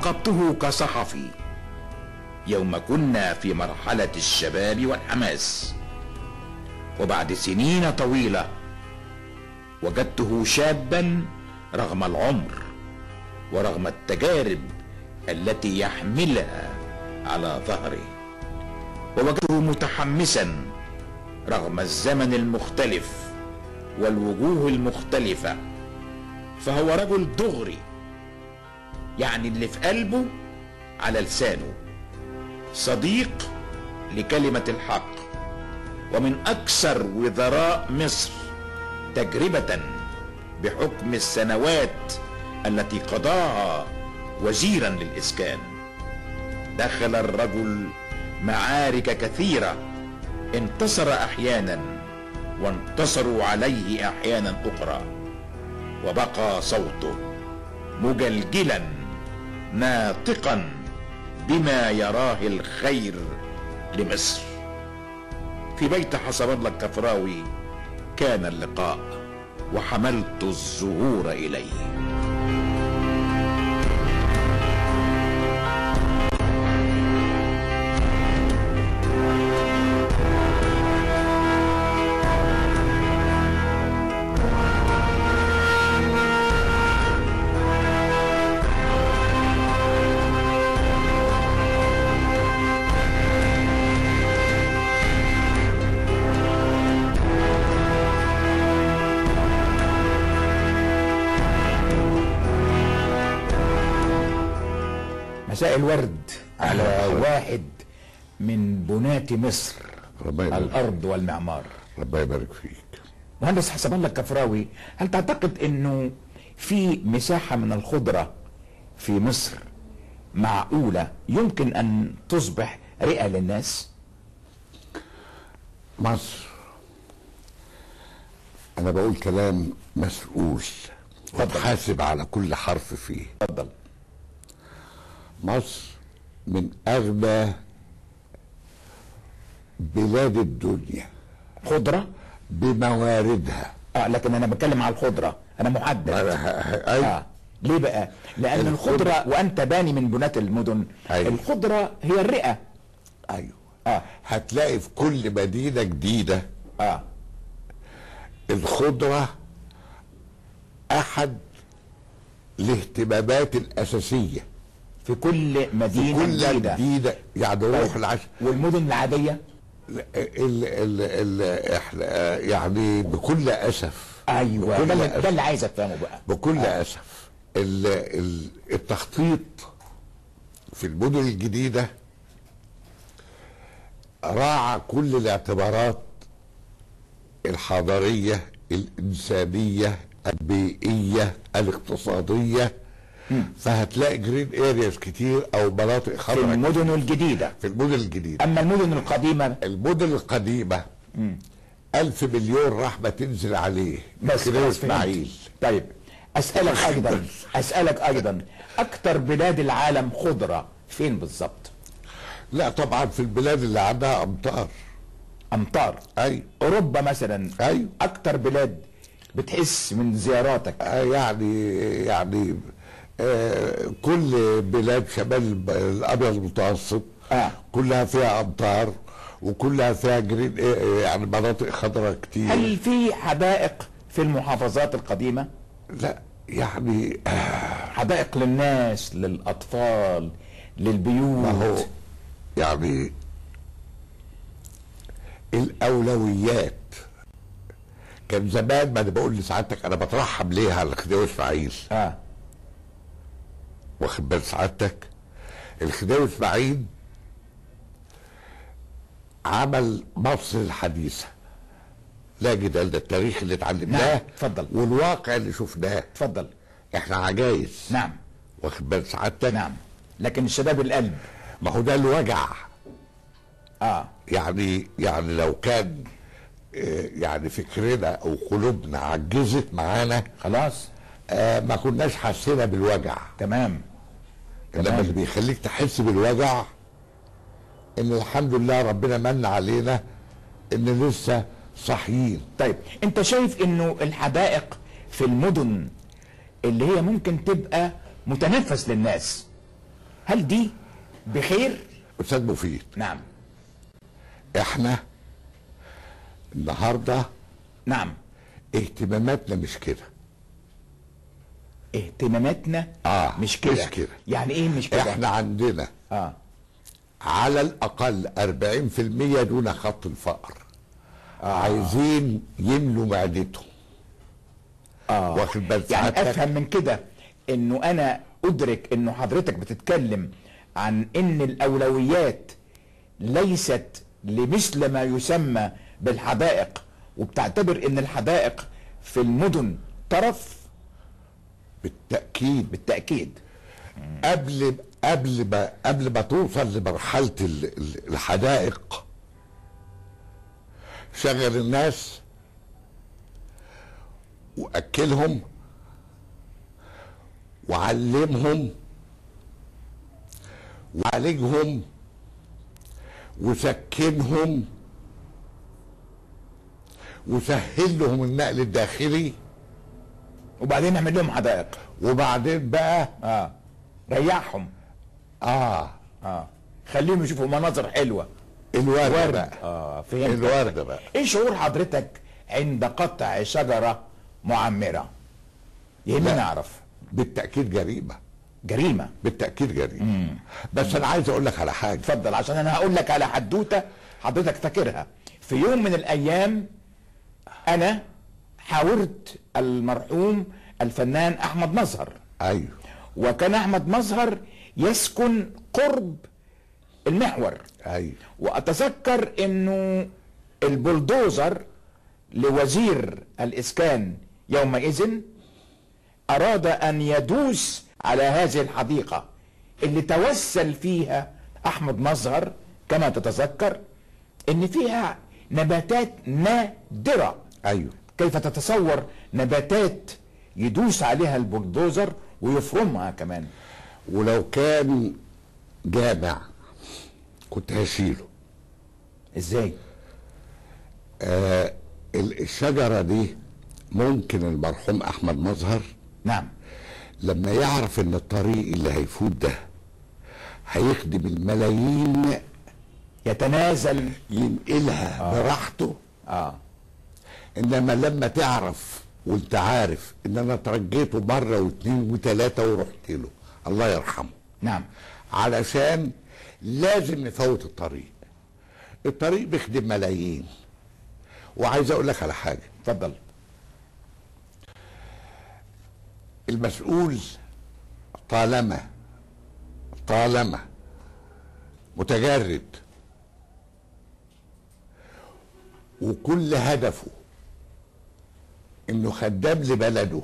راقبته كصحفي يوم كنا في مرحلة الشباب والحماس وبعد سنين طويلة وجدته شابا رغم العمر ورغم التجارب التي يحملها على ظهره ووجدته متحمسا رغم الزمن المختلف والوجوه المختلفة فهو رجل دغري يعني اللي في قلبه على لسانه صديق لكلمة الحق ومن أكثر وزراء مصر تجربة بحكم السنوات التي قضاها وزيرا للإسكان دخل الرجل معارك كثيرة انتصر أحيانا وانتصروا عليه أحيانا أخرى وبقى صوته مجلجلا ناطقا بما يراه الخير لمصر في بيت حسب الله الكفراوي كان اللقاء وحملت الزهور اليه مساء الورد على واحد من بناة مصر ربنا يبارك الارض والمعمار ربنا يبارك فيك مهندس حسب الله الكفراوي هل تعتقد انه في مساحة من الخضرة في مصر معقولة يمكن ان تصبح رئة للناس مصر انا بقول كلام مسؤول وتحاسب على كل حرف فيه اتفضل مصر من اغنى بلاد الدنيا خضرة بمواردها اه لكن انا بتكلم على الخضرة انا محدد اي آه. ليه بقى؟ لأن الخضرة- الخضرة وأنت باني من بناة المدن أيوة. الخضرة هي الرئة ايوه آه هتلاقي في كل مدينه جديده آه الخضره احد الاهتمامات الاساسيه في كل في مدينة كل جديدة جديده يعني روح العشر والمدن العادية ال ال ال احنا يعني بكل اسف أيوة بكل ده اللي, أسف. ده اللي عايز أفهمه بقى بكل اسف ال ال التخطيط في المدن الجديده راعى كل الاعتبارات الحضاريه الانسانيه البيئيه الاقتصاديه فهتلاقي جرين ارياز كتير او مناطق في خضراء المدن الجديدة في المدن الجديده أما المدن القديمة المدن القديمة ألف مليون رحمة تنزل عليه بس كده خلاص فهمت. إسماعيل طيب أسألك أيضا أسألك أيضا أكتر بلاد العالم خضرة فين بالظبط؟ لا طبعا في البلاد اللي عندها أمطار أمطار أي أوروبا مثلا أيوة. أكتر بلاد بتحس من زياراتك آه، يعني يعني آه كل بلاد شمال الب- الأبيض المتوسط آه. كلها فيها أمطار وكلها فيها جرين آه، يعني مناطق خضراء كتير هل في حدائق في المحافظات القديمة؟ لا يعني آه، حدائق للناس للأطفال للبيوت ما هو يعني الاولويات كان زمان ما انا بقول لسعادتك انا بترحم ليه على الخديوي اسماعيل اه واخد بال سعادتك الخديوي اسماعيل عمل مصر الحديثه لا جدال ده التاريخ اللي اتعلمناه نعم، اتفضل. والواقع اللي شفناه اتفضل احنا عجايز نعم واخد بال سعادتك نعم لكن الشباب القلب ما هو ده الوجع اه يعني يعني لو كان آه، يعني فكرنا او قلوبنا عجزت معانا خلاص آه، ما كناش حسينا بالوجع تمام انما تمام. اللي بيخليك تحس بالوجع ان الحمد لله ربنا من علينا ان لسه صاحيين طيب انت شايف انه الحدائق في المدن اللي هي ممكن تبقى متنفس للناس هل دي بخير استاذ مفيد نعم احنا النهارده نعم اهتماماتنا مش كده اهتماماتنا آه، مش كده مش كده. يعني ايه مش كده احنا عندنا اه على الاقل 40% دون خط الفقر آه. عايزين يملوا معدتهم اه واخد بال يعني سعادتك؟ افهم من كده انه انا ادرك انه حضرتك بتتكلم عن ان الاولويات ليست لمثل ما يسمى بالحدائق وبتعتبر ان الحدائق في المدن طرف بالتاكيد بالتاكيد قبل قبل ما قبل ما توصل لمرحله ال- ال- الحدائق شغل الناس واكلهم وعلمهم وعالجهم وسكنهم وسهل لهم النقل الداخلي وبعدين نعمل لهم حدائق وبعدين بقى اه ريحهم اه اه خليهم يشوفوا مناظر حلوه الورد ورد بقى اه فهمت الورد بقى ايه شعور حضرتك عند قطع شجره معمره يهمني لا. نعرف بالتاكيد جريمه جريمه بالتاكيد جريمه بس انا عايز اقول لك على حاجه اتفضل عشان انا هقول لك على حدوته حضرتك فاكرها في يوم من الايام انا حاورت المرحوم الفنان احمد مظهر ايوه وكان احمد مظهر يسكن قرب المحور ايوه واتذكر انه البلدوزر لوزير الاسكان يومئذ اراد ان يدوس على هذه الحديقه اللي توسل فيها احمد مظهر كما تتذكر ان فيها نباتات نادره ايوه كيف تتصور نباتات يدوس عليها البلدوزر ويفرمها كمان ولو كان جامع كنت هشيله ازاي آه ال- الشجره دي ممكن المرحوم احمد مظهر نعم لما يعرف ان الطريق اللي هيفوت ده هيخدم الملايين يتنازل ينقلها آه. براحته اه انما لما تعرف وانت عارف ان انا ترجيته مره واثنين وثلاثه ورحت له الله يرحمه نعم علشان لازم نفوت الطريق الطريق بيخدم ملايين وعايز اقول لك على حاجه اتفضل المسؤول طالما طالما متجرد وكل هدفه انه خدام لبلده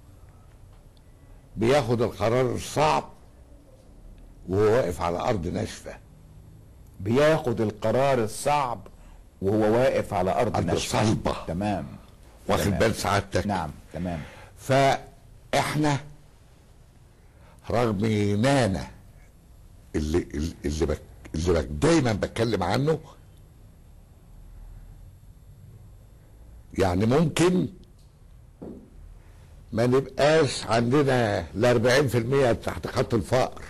بياخد القرار الصعب وهو واقف على ارض ناشفه بياخد القرار الصعب وهو واقف على ارض أرض ناشفه صلبة. تمام واخد تمام. بال سعادتك نعم تمام فاحنا رغم غنانا اللي اللي اللي, بك اللي بك دايما بتكلم عنه يعني ممكن ما نبقاش عندنا ال 40% تحت خط الفقر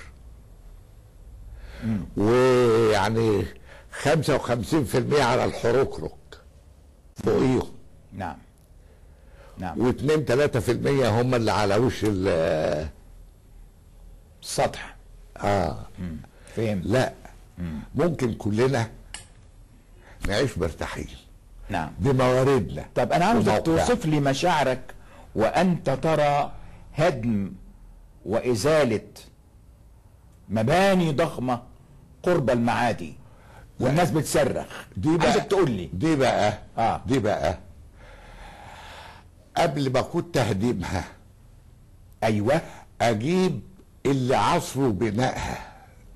ويعني 55% على الحركرك فوقيهم نعم نعم واثنين ثلاثة في المية هم اللي على وش ال سطح اه فهمت لا ممكن كلنا نعيش مرتاحين نعم بمواردنا طب انا عاوزك وموقعنا. توصف لي مشاعرك وانت ترى هدم وازاله مباني ضخمه قرب المعادي والناس بتصرخ دي بقى عايزك تقول لي دي بقى آه. دي بقى قبل ما كنت تهديمها ايوه اجيب اللي عصروا بنائها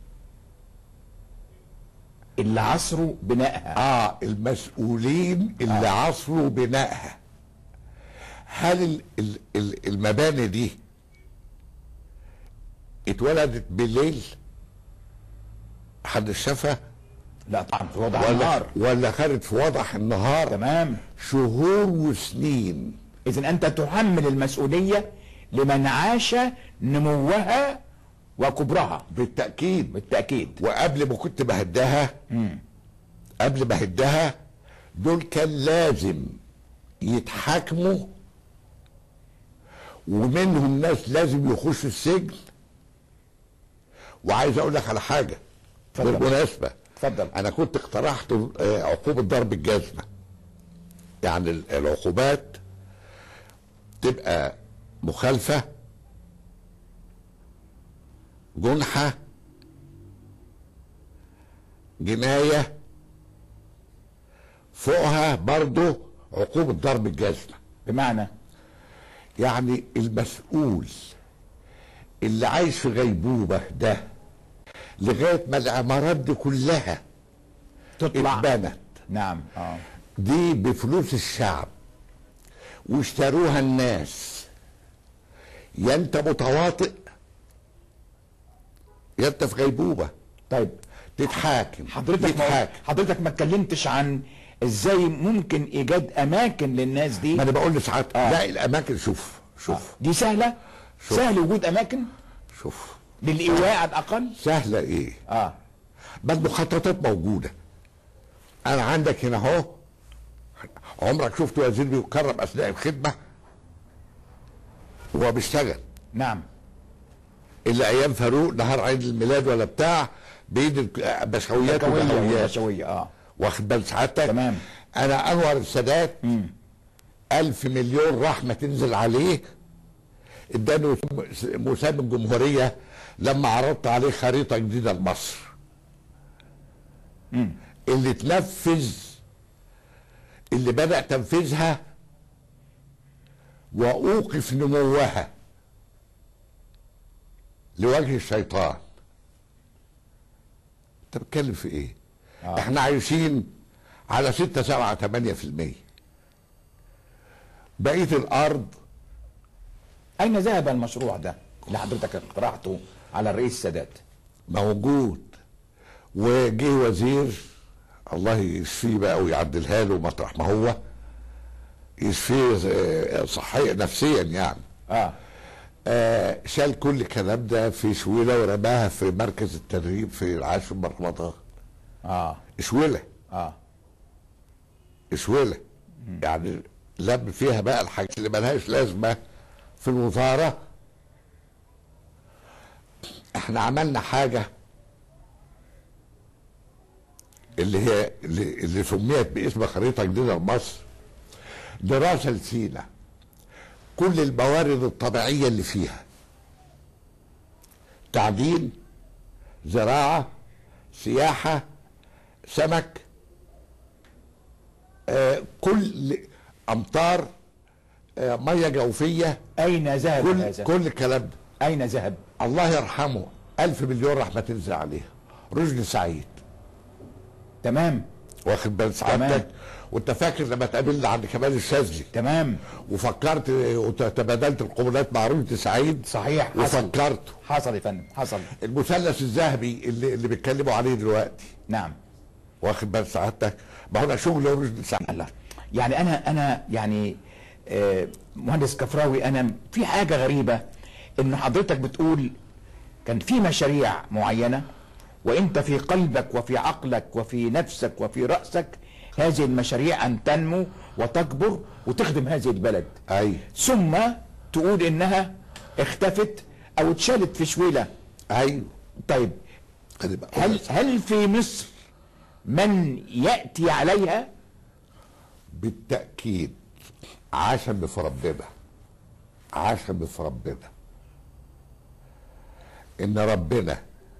اللي عصروا بنائها اه المسؤولين اللي آه. عصروا بنائها هل ال- ال- ال- المباني دي اتولدت بالليل حد شافها لا طبعا في وضع ولا النهار ولا خدت في وضح النهار تمام شهور وسنين اذا انت تحمل المسؤوليه لمن عاش نموها وكبرها بالتاكيد بالتاكيد وقبل ما كنت بهدها قبل ما هدها دول كان لازم يتحاكموا ومنهم ناس لازم يخشوا السجن وعايز اقول لك على حاجه اتفضل. بالمناسبه اتفضل. انا كنت اقترحت آه، عقوبه ضرب الجزمه يعني ال- العقوبات تبقى مخالفه جنحه جنايه فوقها برضه عقوبه ضرب الجزمه بمعنى يعني المسؤول اللي عايش في غيبوبة ده لغاية ما العمارات دي كلها تطلع اتبنت نعم اه دي بفلوس الشعب واشتروها الناس يا انت متواطئ يا انت في غيبوبة طيب تتحاكم حضرتك ما تتحاكم حضرتك ما اتكلمتش عن ازاي ممكن ايجاد اماكن للناس دي ما انا بقول لساعات آه. لا الاماكن شوف شوف دي سهله شوف. سهل وجود اماكن شوف للايواء على الاقل سهلة ايه اه ما المخططات موجوده انا عندك هنا اهو عمرك شفت وزير بيكرم اثناء الخدمه وهو بيشتغل نعم الا ايام فاروق نهار عيد الميلاد ولا بتاع بايد الك- بشويات كويه وبهويات شويه اه واخد بال سعادتك تمام. انا انور السادات ألف مليون رحمه تنزل عليه اداني وسام- وسام الجمهوريه لما عرضت عليه خريطه جديده لمصر اللي تنفذ اللي بدأ تنفيذها وأوقف نموها لوجه الشيطان انت بتتكلم في ايه آه. احنا عايشين على ستة سبعة تمانية في المية بقية الأرض اين ذهب المشروع ده اللي حضرتك اقترحته على الرئيس السادات موجود وجه وزير الله يشفيه بقى ويعدلها له مطرح ما هو يشفيه آه، صحيا نفسيا يعني اه آه شال كل الكلام ده في شويله ورماها في مركز التدريب في العاشر من رمضان اه شويله اه شويله يعني لم فيها بقى الحاجات اللي ملهاش لازمه في الوزاره احنا عملنا حاجه اللي هي اللي, اللي سميت باسم خريطه جديده لمصر دراسه لسينا كل الموارد الطبيعيه اللي فيها تعدين زراعه سياحه سمك آه كل امطار آه ميه جوفيه اين ذهب كل هذا كل الكلام ده اين ذهب الله يرحمه ألف مليون رحمة تنزل عليه رشدي سعيد تمام واخد بال سعادتك وانت فاكر لما اتقابلنا عند كمال الشاذلي تمام وفكرت وتبادلت القبلات مع رشدي سعيد صحيح حصل وفكرته حصل يا فندم حصل المثلث الذهبي اللي اللي بيتكلموا عليه دلوقتي نعم واخد بال سعادتك ما هو ده شغل رشدي سعيد الله يعني انا انا يعني آه، مهندس كفراوي انا في حاجه غريبه ان حضرتك بتقول كان في مشاريع معينه وانت في قلبك وفي عقلك وفي نفسك وفي راسك هذه المشاريع ان تنمو وتكبر وتخدم هذه البلد اي ثم تقول انها اختفت او اتشالت في شويله ايوه طيب خلي بقى. هل هل في مصر من ياتي عليها بالتأكيد عشم في ربنا عشم في ربنا ان ربنا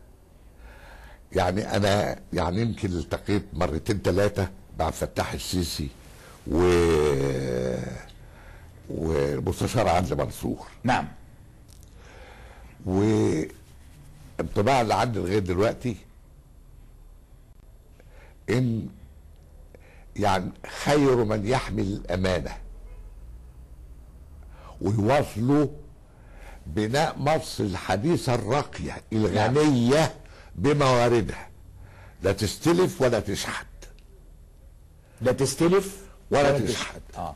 يعني انا يعني يمكن التقيت مرتين ثلاثة مع فتاح السيسي و والمستشار عدلي منصور نعم وانطباع اللي عندي لغايه دلوقتي ان يعني خير من يحمل الامانه ويواصلوا بناء مصر الحديثه الراقيه الغنيه بمواردها لا تستلف ولا تشحت لا تستلف ولا تشحت. اه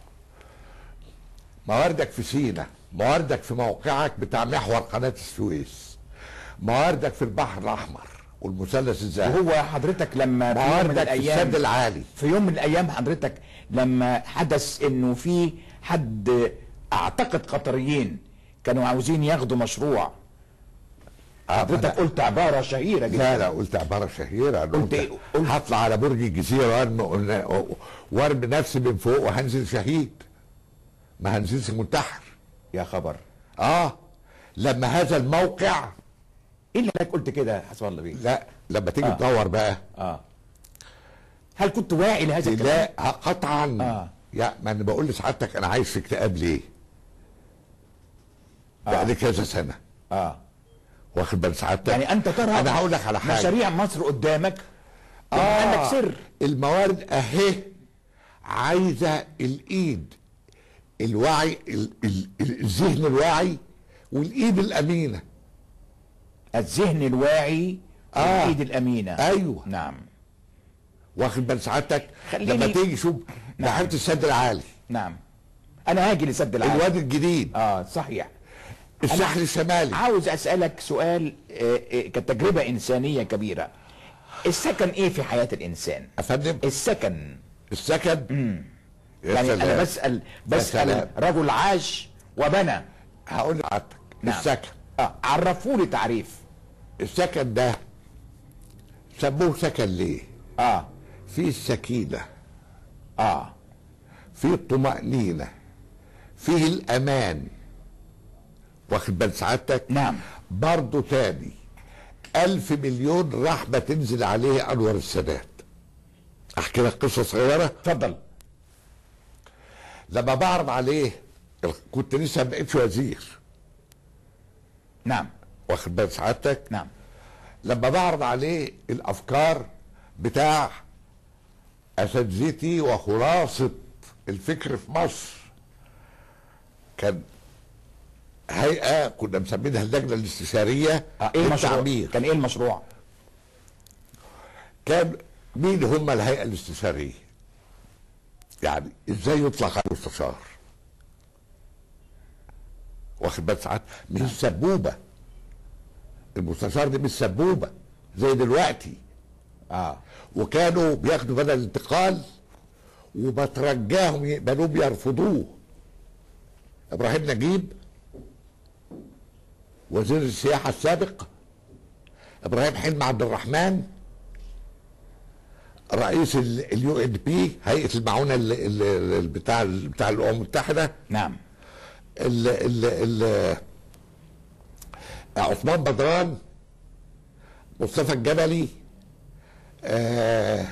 مواردك في سينا مواردك في موقعك بتاع محور قناة السويس مواردك في البحر الاحمر والمثلث الذهبي وهو حضرتك لما في يوم من مواردك في السد الايام العالي في يوم من الايام حضرتك لما حدث انه في حد اعتقد قطريين كانوا عاوزين ياخدوا مشروع حضرتك أنا- قلت عباره شهيره جدا لا لا قلت عباره شهيره أنا قلت قلت إيه؟ قلت- هطلع على برج الجزيره وارمي وارمي نفسي من فوق وهنزل شهيد ما هنزلش منتحر يا خبر اه لما هذا الموقع ايه اللي حضرتك قلت كده يا حسب الله بيه لا لما تيجي آه. تدور بقى اه هل كنت واعي لهذا الكلام لا قطعا آه. يا ما انا بقول لسعادتك انا عايش في اكتئاب ليه؟ بقى لي كذا سنه اه واخد بال سعادتك يعني انت ترى انا هقول لك على حاجه مشاريع مصر قدامك آه عندك سر الموارد اهي عايزه الايد الوعي ال- ال- ال- الذهن الواعي والايد الامينه الذهن الواعي آه. والايد الامينه ايوه نعم واخد بال سعادتك خليني- لما تيجي شوف بحيره السد العالي نعم انا هاجي لسد العالم الوادي الجديد اه صحيح الساحل الشمالي عاوز اسالك سؤال آه، آه، كتجربه انسانيه كبيره السكن ايه في حياه الانسان افندم السكن السكن يا يعني سلام. انا بسال بسال سلام. رجل عاش وبنى هقول لحضرتك نعم. السكن اه عرفوا لي تعريف السكن ده سموه سكن ليه؟ اه فيه السكينه اه فيه الطمأنينة فيه الأمان واخد بال سعادتك نعم. برضه تاني ألف مليون رحمة تنزل عليه أنور السادات أحكي لك قصة صغيرة اتفضل لما بعرض عليه كنت لسه ما بقتش وزير نعم واخد بال سعادتك نعم لما بعرض عليه الافكار بتاع اساتذتي وخلاصه الفكر في مصر كان هيئه كنا مسمينها اللجنه الاستشاريه آه ايه المشروع للتعمير كان ايه المشروع كان مين هم الهيئه الاستشاريه؟ يعني ازاي يطلق على المستشار؟ واخد بال ساعات مش سبوبه المستشار دي مش سبوبه زي دلوقتي اه وكانوا بياخدوا بدل الانتقال وبترجاهم يقبلوه بيرفضوه ابراهيم نجيب وزير السياحه السابق ابراهيم حلمي عبد الرحمن رئيس اليو ان بي هيئه المعونه ال- ال- ال- بتاع بتاع الامم المتحده نعم ال ال ال عثمان بدران مصطفى الجبلي آه،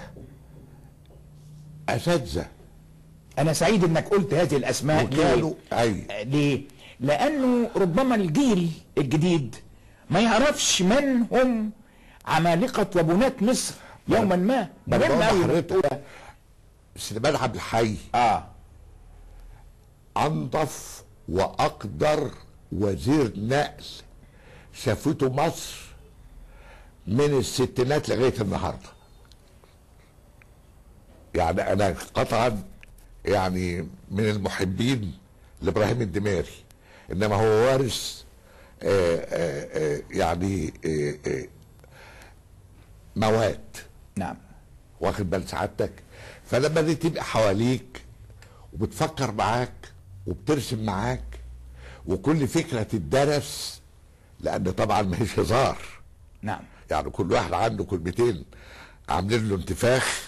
اساتذه انا سعيد انك قلت هذه الاسماء وكانوا ليه؟ اي آه، ليه لانه ربما الجيل الجديد ما يعرفش من هم عمالقه وبناة مصر يوما ما ما مهم بقول أوي إنك لحضرتك. تقولها. سليمان عبد الحي اه انظف واقدر وزير نقل شافته مصر من الستينات لغايه النهارده يعني انا قطعا يعني من المحبين لابراهيم الدماري انما هو وارث آه، آه، آه، يعني آه، آه، مواد نعم واخد بال سعادتك فلما دي تبقى حواليك وبتفكر معاك وبترسم معاك وكل فكره تدرس لان طبعا مش هزار نعم يعني كل واحد عنده كلمتين عاملين له انتفاخ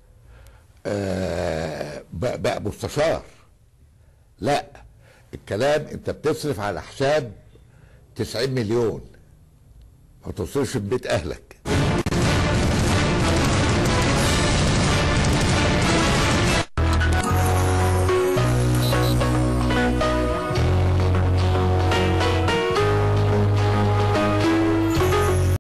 آه بقى, بقى مستشار لا الكلام انت بتصرف على حساب 90 مليون ما تصرفش في بيت اهلك